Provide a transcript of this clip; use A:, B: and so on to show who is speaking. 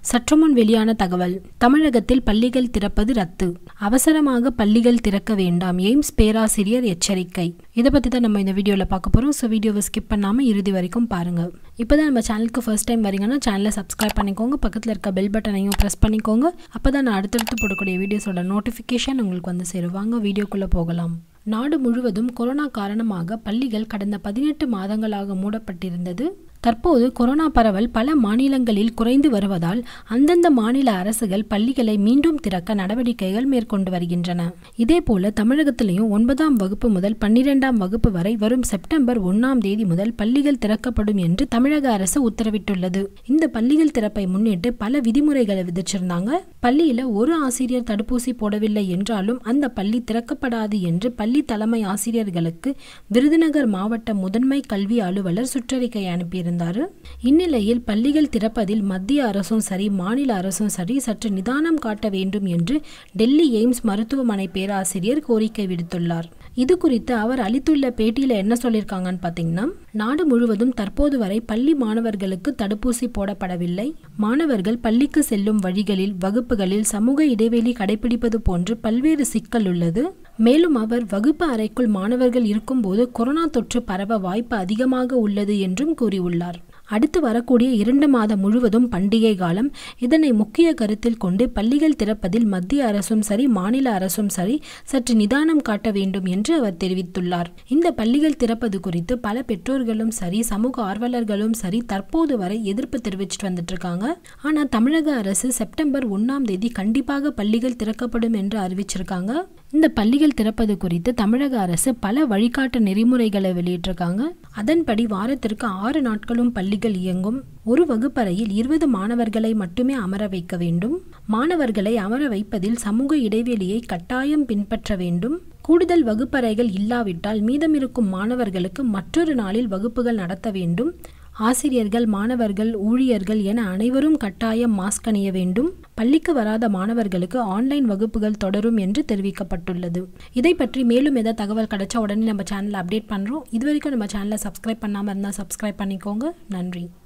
A: சற்றுமுன் வெளியான தகவல் தமிழகத்தில் பள்ளிகள் திறப்பது ரத்து அவசரமாக பள்ளிகள் திறக்க வேண்டாம் எய்ம்ஸ் பேராசிரியர் எச்சரிக்கை இதை பற்றி தான் நம்ம இந்த வீடியோவில் பார்க்க போகிறோம் ஸோ வீடியோவை ஸ்கிப் பண்ணாமல் இறுதி வரைக்கும் பாருங்கள் இப்போ தான் நம்ம சேனலுக்கு ஃபர்ஸ்ட் டைம் வரீங்கன்னா சேனலை சப்ஸ்கிரைப் பண்ணிக்கோங்க பக்கத்தில் இருக்க பெல் பட்டனையும் ப்ரெஸ் பண்ணிக்கோங்க அப்போ தான் நான் அடுத்தடுத்து போடக்கூடிய வீடியோஸோட நோட்டிஃபிகேஷன் உங்களுக்கு வந்து சேரும் வாங்க வீடியோக்குள்ளே போகலாம் நாடு முழுவதும் கொரோனா காரணமாக பள்ளிகள் கடந்த பதினெட்டு மாதங்களாக மூடப்பட்டிருந்தது தற்போது கொரோனா பரவல் பல மாநிலங்களில் குறைந்து வருவதால் அந்தந்த மாநில அரசுகள் பள்ளிகளை மீண்டும் திறக்க நடவடிக்கைகள் மேற்கொண்டு வருகின்றன இதேபோல தமிழகத்திலையும் ஒன்பதாம் வகுப்பு முதல் பன்னிரெண்டாம் வகுப்பு வரை வரும் செப்டம்பர் ஒன்னாம் தேதி முதல் பள்ளிகள் திறக்கப்படும் என்று தமிழக அரசு உத்தரவிட்டுள்ளது இந்த பள்ளிகள் திறப்பை முன்னிட்டு பல விதிமுறைகளை விதிச்சிருந்தாங்க பள்ளியில ஒரு ஆசிரியர் தடுப்பூசி போடவில்லை என்றாலும் அந்த பள்ளி திறக்கப்படாது என்று பள்ளி தலைமை ஆசிரியர்களுக்கு விருதுநகர் மாவட்ட முதன்மை கல்வி அலுவலர் சுற்றறிக்கை அனுப்பியிருந்தார் இருந்தார் இந்நிலையில் பள்ளிகள் திறப்பதில் மத்திய அரசும் சரி மாநில அரசும் சரி சற்று நிதானம் காட்ட வேண்டும் என்று டெல்லி எய்ம்ஸ் மருத்துவமனை பேராசிரியர் கோரிக்கை விடுத்துள்ளார் இது குறித்து அவர் அளித்துள்ள பேட்டியில் என்ன சொல்லியிருக்காங்கன்னு பார்த்தீங்கன்னா நாடு முழுவதும் தற்போது வரை பள்ளி மாணவர்களுக்கு தடுப்பூசி போடப்படவில்லை மாணவர்கள் பள்ளிக்கு செல்லும் வழிகளில் வகுப்புகளில் சமூக இடைவெளி கடைபிடிப்பது போன்று பல்வேறு சிக்கல் உள்ளது மேலும் அவர் வகுப்பு அறைக்குள் மாணவர்கள் இருக்கும்போது கொரோனா தொற்று பரவ வாய்ப்பு அதிகமாக உள்ளது என்றும் கூறியுள்ளார் அடுத்து வரக்கூடிய இரண்டு மாதம் முழுவதும் பண்டிகை காலம் இதனை முக்கிய கருத்தில் கொண்டு பள்ளிகள் திறப்பதில் மத்திய அரசும் சரி மாநில அரசும் சரி சற்று நிதானம் காட்ட வேண்டும் என்று அவர் தெரிவித்துள்ளார் இந்த பள்ளிகள் திறப்பது குறித்து பல பெற்றோர்களும் சரி சமூக ஆர்வலர்களும் சரி தற்போது வரை எதிர்ப்பு தெரிவிச்சிட்டு வந்துட்டு இருக்காங்க ஆனா தமிழக அரசு செப்டம்பர் ஒன்னாம் தேதி கண்டிப்பாக பள்ளிகள் திறக்கப்படும் என்று அறிவிச்சிருக்காங்க இந்த பள்ளிகள் திறப்பது குறித்து தமிழக அரசு பல வழிகாட்டு நெறிமுறைகளை வெளியிட்டிருக்காங்க அதன்படி வாரத்திற்கு ஆறு நாட்களும் பள்ளிகள் இயங்கும் ஒரு வகுப்பறையில் இருபது மாணவர்களை மட்டுமே அமர வைக்க வேண்டும் மாணவர்களை அமர வைப்பதில் சமூக இடைவெளியை கட்டாயம் பின்பற்ற வேண்டும் கூடுதல் வகுப்பறைகள் இல்லாவிட்டால் மீதமிருக்கும் மாணவர்களுக்கு மற்றொரு நாளில் வகுப்புகள் நடத்த வேண்டும் ஆசிரியர்கள் மாணவர்கள் ஊழியர்கள் என அனைவரும் கட்டாயம் மாஸ்க் அணிய வேண்டும் பள்ளிக்கு வராத மாணவர்களுக்கு ஆன்லைன் வகுப்புகள் தொடரும் என்று தெரிவிக்கப்பட்டுள்ளது இதை பற்றி மேலும் எதாவது தகவல் கிடைச்சா உடனே நம்ம சேனலை அப்டேட் பண்ணுறோம் இது வரைக்கும் நம்ம சேனலை சப்ஸ்கிரைப் பண்ணாமல் இருந்தால் சப்ஸ்கிரைப் பண்ணிக்கோங்க நன்றி